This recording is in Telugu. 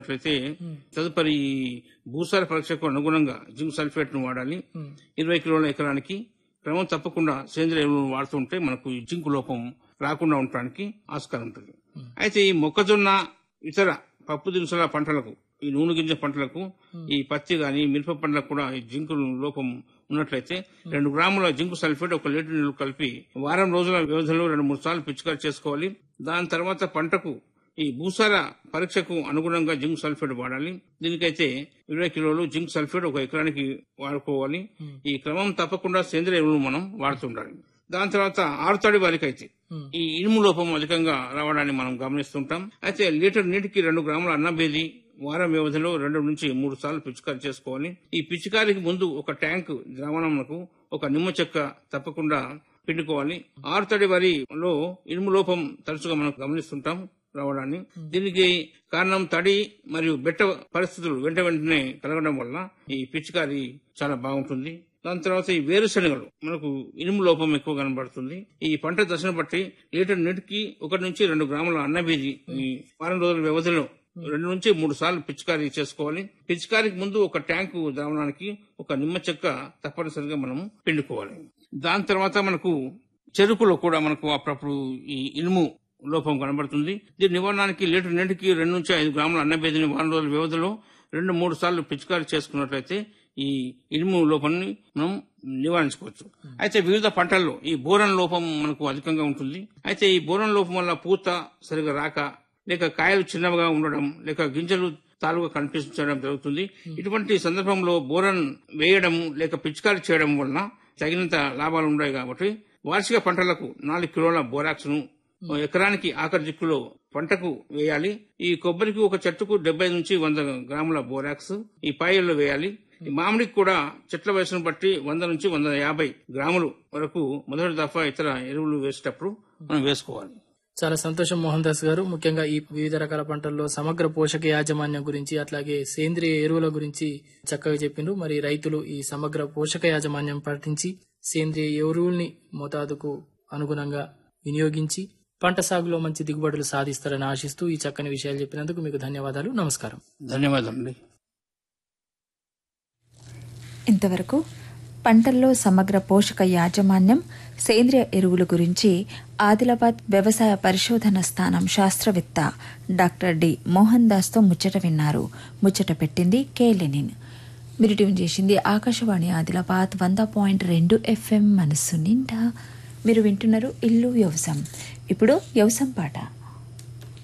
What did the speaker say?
అయితే తదుపరి ఈ భూసార పరీక్షకు అనుగుణంగా జింక్ సల్ఫేట్ ను వాడాలి ఇరవై కిలోల ఎకరానికి క్రమం తప్పకుండా సేంద్రియ ఎరువులను వాడుతుంటే మనకు ఈ జింక్ లోపం రాకుండా ఉండటానికి ఆస్కారం ఉంటుంది అయితే ఈ మొక్కజొన్న ఇతర పప్పు దినుసుల పంటలకు ఈ నూనె గింజ పంటలకు ఈ పత్తి గాని మిరప పంటలకు కూడా ఈ జింక్ లోపం ఉన్నట్లయితే రెండు గ్రాముల జింక్ సల్ఫేట్ ఒక లీటర్ నీళ్లు కలిపి వారం రోజుల వ్యవధిలో రెండు మూడు సార్లు పిచికారి చేసుకోవాలి దాని తర్వాత పంటకు ఈ భూసార పరీక్షకు అనుగుణంగా జింక్ సల్ఫేట్ వాడాలి దీనికైతే ఇరవై కిలోలు జింక్ సల్ఫేట్ ఒక ఎకరానికి వాడుకోవాలి ఈ క్రమం తప్పకుండా సేంద్రియ ఎరువులు మనం వాడుతుండాలి దాని తర్వాత ఆరుతడి వారికి అయితే ఈ ఇనుము లోపం అధికంగా రావడాన్ని మనం గమనిస్తుంటాం అయితే లీటర్ నీటికి రెండు గ్రాముల అన్నబేది వారం వ్యవధిలో రెండు నుంచి మూడు సార్లు పిచికారి చేసుకోవాలి ఈ పిచికారికి ముందు ఒక ట్యాంక్ ద్రావణమునకు ఒక నిమ్మ చెక్క తప్పకుండా పిండుకోవాలి ఆరుతడి వరిలో ఇనుము లోపం తరచుగా మనం గమనిస్తుంటాం రావడాన్ని దీనికి కారణం తడి మరియు బెట్ట పరిస్థితులు వెంట వెంటనే కలగడం వల్ల ఈ పిచికారి చాలా బాగుంటుంది దాని తర్వాత ఈ వేరుశనగలు మనకు ఇనుము లోపం ఎక్కువ కనబడుతుంది ఈ పంట దశను బట్టి లీటర్ నీటికి ఒకటి నుంచి రెండు గ్రాముల అన్నబీజి ఈ వారం రోజుల వ్యవధిలో రెండు నుంచి మూడు సార్లు పిచికారీ చేసుకోవాలి పిచికారికి ముందు ఒక ట్యాంకు ద్రావణానికి ఒక నిమ్మ చెక్క తప్పనిసరిగా మనం పిండుకోవాలి దాని తర్వాత మనకు చెరుకులో కూడా మనకు అప్పుడప్పుడు ఈ ఇనుము లోపం కనబడుతుంది దీని నివారణకి లీటర్ నీటికి రెండు నుంచి ఐదు గ్రాముల అన్నబేదిని వారం రోజుల వ్యవధిలో రెండు మూడు సార్లు పిచికారీ చేసుకున్నట్లయితే ఈ ఇనుము లోపాన్ని మనం నివారించుకోవచ్చు అయితే వివిధ పంటల్లో ఈ బోరన్ లోపం మనకు అధికంగా ఉంటుంది అయితే ఈ బోరన్ లోపం వల్ల పూత సరిగా రాక లేక కాయలు చిన్నగా ఉండడం లేక గింజలు తాలుగా కనిపించడం జరుగుతుంది ఇటువంటి సందర్భంలో బోరన్ వేయడం లేక పిచికారీ చేయడం వలన తగినంత లాభాలు ఉన్నాయి కాబట్టి వార్షిక పంటలకు నాలుగు కిలోల బోరాక్స్ ను ఎకరానికి ఆఖరి దిక్కులో పంటకు వేయాలి ఈ కొబ్బరికి ఒక చెట్టుకు డెబ్బై నుంచి వంద గ్రాముల బోరాక్స్ ఈ పాయల్లో వేయాలి ఈ మామిడికి కూడా చెట్ల వయసును బట్టి వంద నుంచి వంద యాభై గ్రాములు వరకు మొదటి దఫా ఇతర ఎరువులు వేసేటప్పుడు మనం వేసుకోవాలి చాలా సంతోషం మోహన్ దాస్ గారు ముఖ్యంగా ఈ వివిధ రకాల పంటల్లో సమగ్ర పోషక యాజమాన్యం గురించి అట్లాగే సేంద్రియ ఎరువుల గురించి చక్కగా చెప్పిండ్రు మరి రైతులు ఈ సమగ్ర పోషక యాజమాన్యం పాటించి సేంద్రియ ఎరువుల్ని మోతాదుకు అనుగుణంగా వినియోగించి పంట సాగులో మంచి దిగుబడులు సాధిస్తారని ఆశిస్తూ ఈ చక్కని విషయాలు చెప్పినందుకు మీకు ధన్యవాదాలు నమస్కారం ధన్యవాదాలండి ఇంతవరకు పంటల్లో సమగ్ర పోషక యాజమాన్యం సేంద్రియ ఎరువుల గురించి ఆదిలాబాద్ వ్యవసాయ పరిశోధన స్థానం శాస్త్రవేత్త డాక్టర్ డి మోహన్ దాస్తో ముచ్చట విన్నారు ముచ్చట పెట్టింది కే లెనిన్ మీరు ట్యూన్ చేసింది ఆకాశవాణి ఆదిలాబాద్ వంద పాయింట్ రెండు ఎఫ్ఎం మనస్సు నిండా మీరు వింటున్నారు ఇల్లు వ్యవసాయం ఇప్పుడు వ్యవసాయం పాట